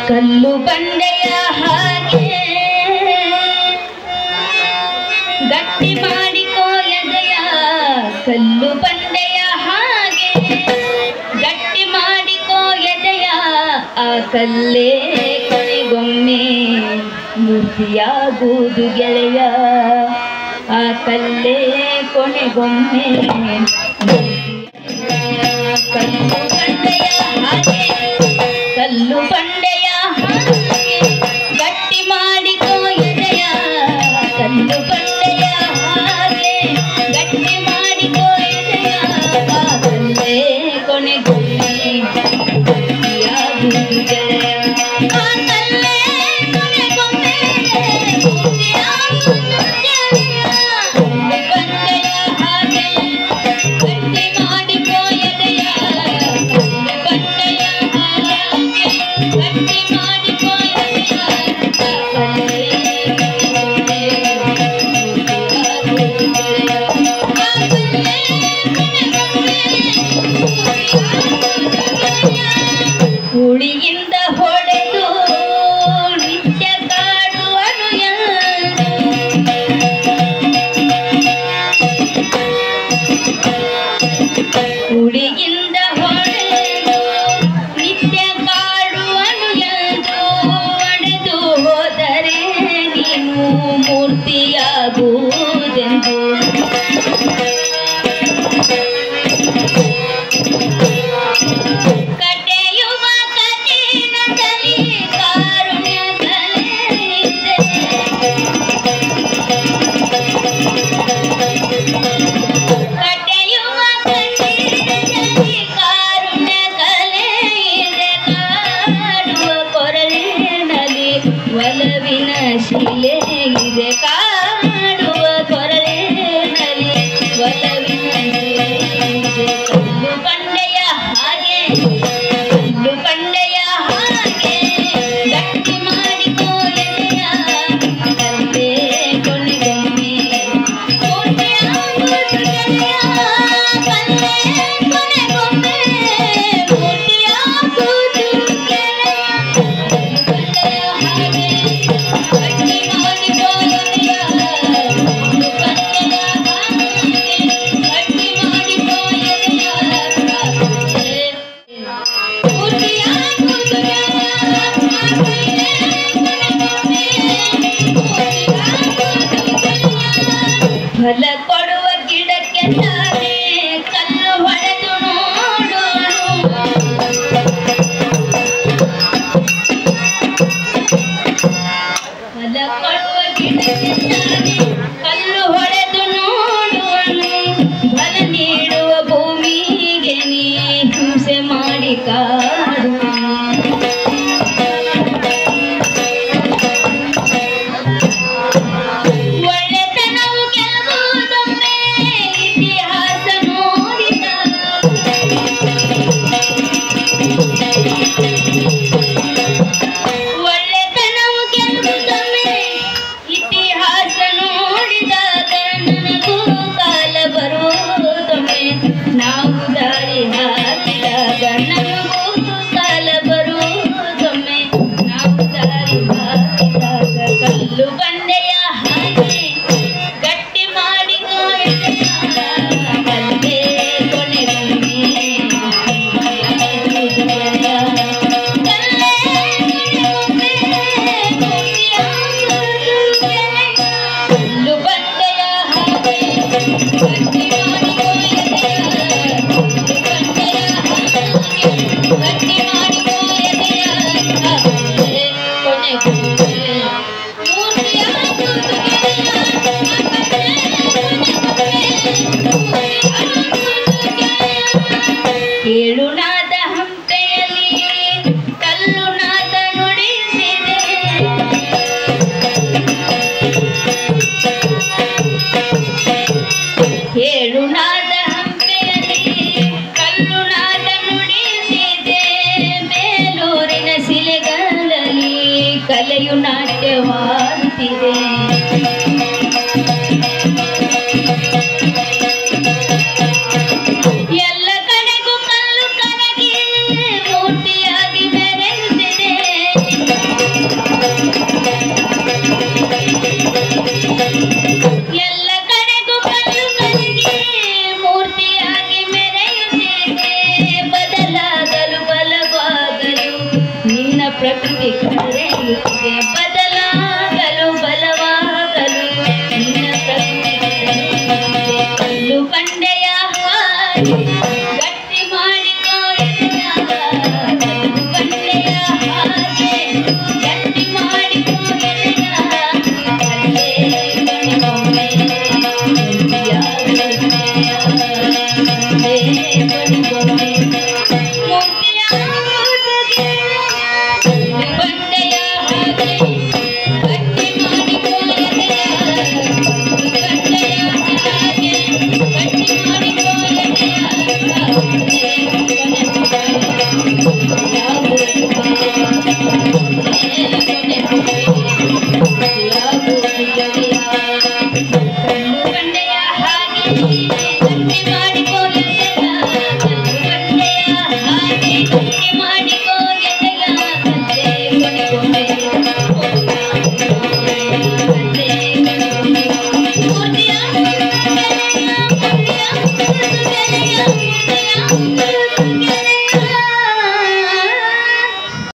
ಕಲ್ಲು ಬಂಡೆಯ ಹಾಗೆ ಗಟ್ಟಿ ಮಾಡಿಕೋ ಎದೆಯ ಕಲ್ಲು ಬಂಡೆಯ ಹಾಗೆ ಗಟ್ಟಿ ಮಾಡಿಕೋ ಎದೆಯ ಆ ಕಲ್ಲೇ ಕೊನೆಗೊಮ್ಮೆ ಮೂರ್ತಿಯಾಗುವುದು ಗೆಳೆಯ ಆ ಕಲ್ಲೇ ಕೊನೆಗೊಮ್ಮೆ ಕಲ್ಲು ಬಂಡೆಯ ಹಾಗೆ ಕಲ್ಲು ಬಂಡೆಯ ಹಾಗೆ ಗಟ್ಟಿ ಮಾಡಿಕೋ ಎದೆಯ ಕಲ್ಲು ಬಂಡೆಯ ಹಾಗೆ ಗಟ್ಟಿ ಮಾಡಿಕೋ ಎದೆಯ ಆ ಕಲ್ಲೇ ಕೊನೆಗೊಮ್ಮೆ ಗಟ್ಟಿಯಾಗುವುದು ಗೆಳೆಯ. ಆ ಕಲ್ಲೇ ಕೊನೆಗೊಮ್ಮೆ ಗಟ್ಟಿಯಾಗುವುದು ಗೆಳೆಯ. ಕಲ್ಲು ಬಂಡೆಯ ಹಾಗೆ ಗಟ್ಟಿ ಮಾಡಿಕೋ ಎದೆಯ ಕಲ್ಲು ಬಂಡೆಯ ಹಾಗೆ ಗಟ್ಟಿ ಮಾಡಿಕೋ ಎದೆಯ ಕಲ್ಲೇ ಕೊನೆಗೊಮ್ಮೆ ಗಟ್ಟಿಯಾಗುವುದು ಗೆಳೆಯ. ಆ ಕಲ್ಲೇ ಹುಳಿಯಿಂದ ಹೊಡೆದು ನಿತ್ಯ ಕಾಡುವನು ಎಂದು ಹುಳಿಯಿಂದ ಹೊಡೆದು ನಿತ್ಯ ಕಾಡುವನು ಎಂದು ಒಡೆದು ಹೋದರೆ ನೀನು ಮೂರ್ತಿಯಾಗುವುದೆಂದು ಕಟೆಯುವ ಕಠಿಣದಲ್ಲಿ ಕಾರುಣ್ಯದಲ್ಲಿದೆ. ಕಟೆಯುವ ಕಠಿಣದಲ್ಲಿ ಕಾರುಣ್ಯದಲ್ಲೇ ಇದೆ. ಕಾಡುವ ಕೊರಳಿನಲ್ಲಿ ಒಲವಿನ ಶಿಲೆ ಇದೆ ಕಾಡುವ ಕೊರಳಿನಲ್ಲಿ ಒಲವಿನ ಶಿಲೆ ಇದೆ ಕಲ್ಲು ಬಂಡೆಯ ಹಾಗೆ ಕಲ್ಲು ಬಂಡೆಯ ಹಾಗೆ ಗಟ್ಟಿ ಮಾಡಿಕೋ ಎದೆಯ ಕಲ್ಲೇ ಕೊನೆಗೊಮ್ಮೆ ಮೂರ್ತಿಯಾಗುವುದು ಗೆಳೆಯ. ಕಲ್ಲೇ ಕೊನೆಗೊಮ್ಮೆ ಮೂರ್ತಿಯಾಗುವುದು ಗೆಳೆಯ. ಕಲ್ಲು ಬಂಡೆಯ ಹಾಗೆ ಗಟ್ಟಿ ಮಾಡಿಕೋ ಎದೆಯ ಕಲ್ಲು ಬಂಡೆಯ ಹಾಗೆ ಗಟ್ಟಿ ಮಾಡಿಕೋ ಎದೆಯ ಕಲ್ಲೇ ಮೂರ್ತಿಯಾಗುವುದು ಗೆಳೆಯ. ಕಲ್ಲೇ ಕೊನೆಗೊಮ್ಮೆ ಮೂರ್ತಿಯಾಗುವುದು ಗೆಳೆಯ. ಫಲ ಕೊಡುವ ಗಿಡಕ್ಕೆ ತಾನೇ ಕಲ್ಲು ಹೊಡೆದು ನೋಡು ಫಲ ಕೊಡುವ ಗಿಡಕ್ಕೆ ತಾನೇ ಕಲ್ಲು ಹೊಡೆದು ನೋಡುವನು ಫಲ ನೀಡುವ ಭೂಮಿಗೆ ನೀ ಹಿಂಸೆ ಮಾಡಿ ಕಾಡುವನು